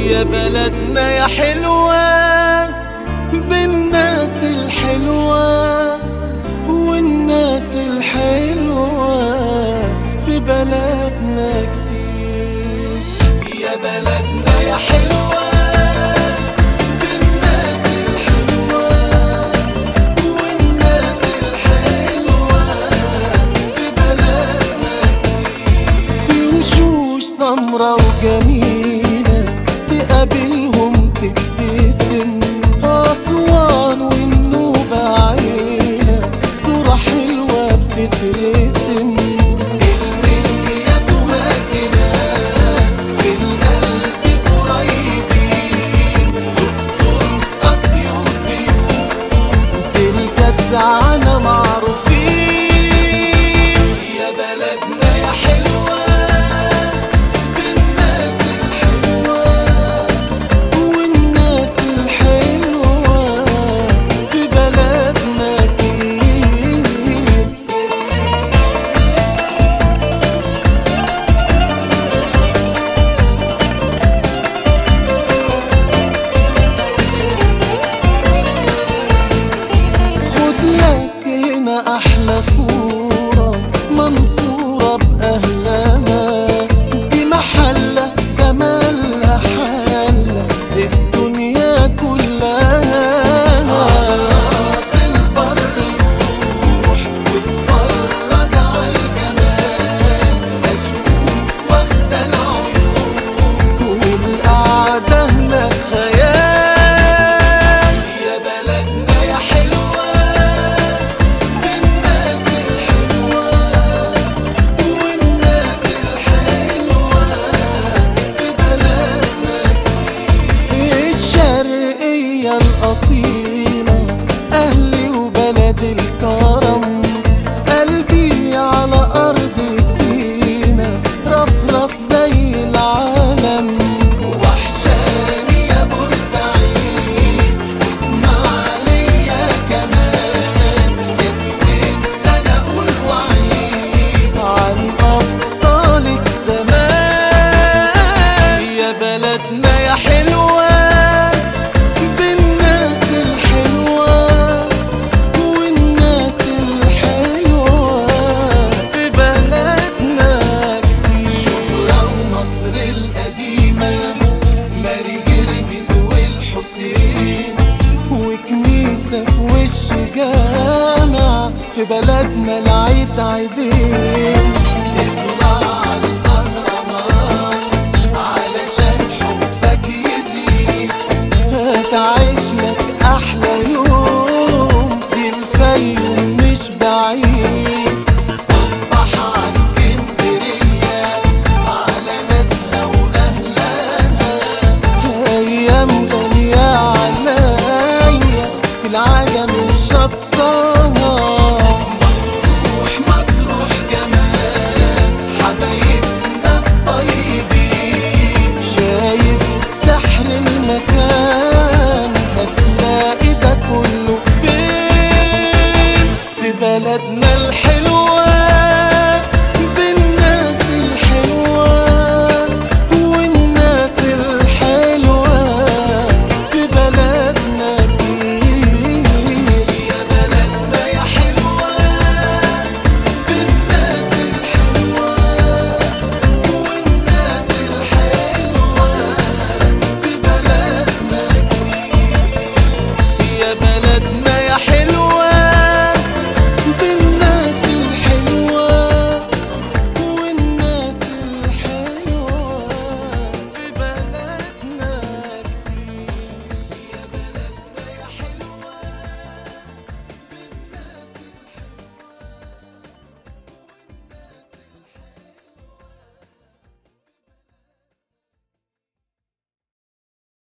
يا بلدنا يا حلوة بالناس الحلوة والناس الحلوة في بلدنا كتير يا بلدنا يا حلوة بالناس الحلوة والناس الحلوة في بلدنا في وشوش سمرة وجميلة تقابلهم تبتسم أسوان والنوبة عيلة صورة حلوة بتترسم النجم يا سواقنا في القلب قريبين الأقصر أسيوط بيوت بالجدعنة معروفين يا بلدنا يا حلوة بالناس الحلوة والناس الحلوة في بلدنا كتير خد لك هنا احلى صورة منصورة باهلها دي محلة جمالها حالة الدنيا كلها راس البر روح واتفرج على الجمال مشموم واخدة العيون والقعدة هناك خيال يا بلدنا يا حلوة بالناس الحلوة والناس الحلوة في بلدنا الشرقية الأصيلة أهلي وبلد الكرم قلبي على أرض سينا رفرف زي العالم وحشاني يا بورسعيد واسماعيلية كمان يا سويس أنا أقول وعيد عن أبطالك زمان يا بلدنا يا حلوة بالناس الحلوة والناس الحلوة في بلدنا كتير شبرا ومصر القديمة ماري جرجس والحسين وكنيسة في وش جامع في بلدنا العيد عيدين اطلع على الأهرامات علشان حبك يزيد هتعيش لك احلى يوم دي الفيوم مش بعيد صبح عسكندرية على ناسها واهلها ايام غالية عليا في العجم شطها